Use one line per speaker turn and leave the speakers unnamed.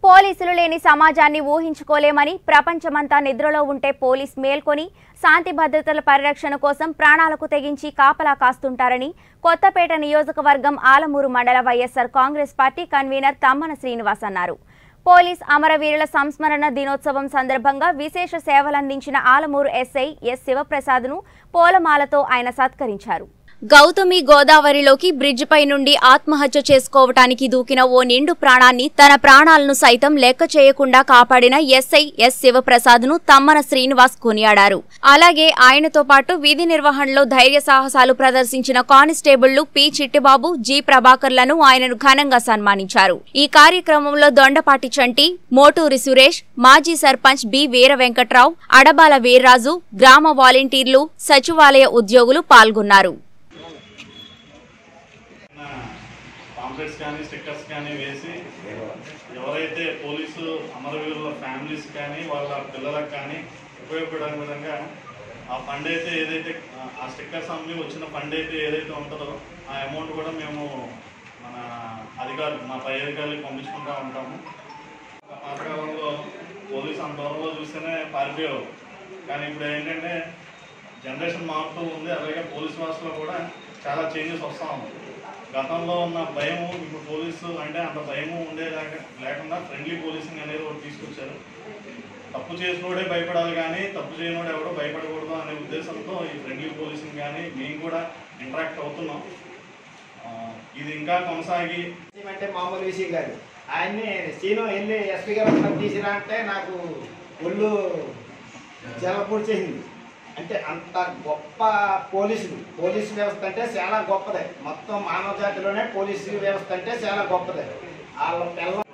పోలీసులు లేని సమాజాన్ని ఊహించుకోలేమని ప్రపంచమంతా నిద్రలో ఉంటే పోలీస్ మేల్కొని శాంతి భద్రతల పరిరక్షణ కోసం ప్రాణాలకు తెగించి కాపలా కాస్తుంటారని కొత్తపేట నియోజకవర్గం ఆలమూరు మండల YSR Congress party convener Tammana Srinivas అన్నారు పోలీస్ అమరవీరుల సంస్మరణ దినోత్సవం సందర్భంగా విశేష సేవలందించిన ఆలమూరు ఎస్ఐ ఎస్ శివప్రసాద్ను పూలమాలతో ఆయన సత్కరించారు గౌతమి గోదావరిలోకి బ్రిడ్జిపై నుండి ఆత్మహత్య చేసుకోవటానికి దూకిన ఓ నిండు ప్రాణాన్ని తన ప్రాణాలను సైతం లెక్క చేయకుండా కాపాడిన ఎస్ఐ ఎస్ శివప్రసాద్ను తమ్మన శ్రీనివాస్ కొనియాడారు అలాగే ఆయనతో పాటు విధి నిర్వహణలో ధైర్య సాహసాలు ప్రదర్శించిన కానిస్టేబుళ్లు పి చిట్టిబాబు జి ప్రభాకర్లను ఆయనను ఘనంగా సన్మానించారు ఈ కార్యక్రమంలో దొండపాటి చంటి మోటూరి సురేష్ మాజీ సర్పంచ్ బి వీర వెంకట్రావు అడబాల వీర్రాజు గ్రామ వాలంటీర్లు సచివాలయ ఉద్యోగులు పాల్గొన్నారు
పాంప్లెట్స్ కానీ స్టిక్కర్స్ కానీ వేసి ఎవరైతే పోలీసు అమరవీరుల ఫ్యామిలీస్ కానీ వాళ్ళ పిల్లలకు కానీ ఉపయోగపడే విధంగా ఆ ఫండ్ అయితే ఏదైతే ఆ స్టిక్కర్స్ అమ్మి వచ్చిన ఫండ్ అయితే ఏదైతే ఉంటుందో ఆ అమౌంట్ కూడా మేము మన అధికారులు మా పై అధికారులకు పంపించుకుంటూ ఉంటాము పాతకాలంలో పోలీసు అంత దూరంలో చూస్తేనే పారిపోయావు కానీ ఇప్పుడు ఏంటంటే జనరేషన్ మారుతూ ఉంది అలాగే పోలీస్ వ్యవస్థలో కూడా చాలా చేంజెస్ వస్తూ ఉంది గతంలో ఉన్న భయము ఇప్పుడు పోలీసు అంటే అంత భయము ఉండేదాకా లేకుండా ఫ్రెండ్లీ పోలీసింగ్ అనేది ఒకటి తీసుకొచ్చారు తప్పు చేసినోడే భయపడాలి కానీ తప్పు చేయనోడు ఎవడో భయపడకూడదు అనే ఉద్దేశంతో ఈ ఫ్రెండ్లీ పోలీసింగ్ కానీ మేము కూడా ఇంటరాక్ట్ అవుతున్నాం ఆ, ఇది ఇంకా కొనసాగి
విషయం అంటే మామూలు విషయం కాదు ఆయన్ని సీను వెళ్ళి ఎస్పీ గారు తీసిరా అంటే నాకు ఒళ్ళు జలపూడ్చేసింది అంటే అంత గొప్ప పోలీసులు పోలీసు వ్యవస్థ అంటే చాలా గొప్పదే మొత్తం మానవ జాతిలోనే పోలీసు వ్యవస్థ అంటే చాలా గొప్పదే వాళ్ళ పిల్ల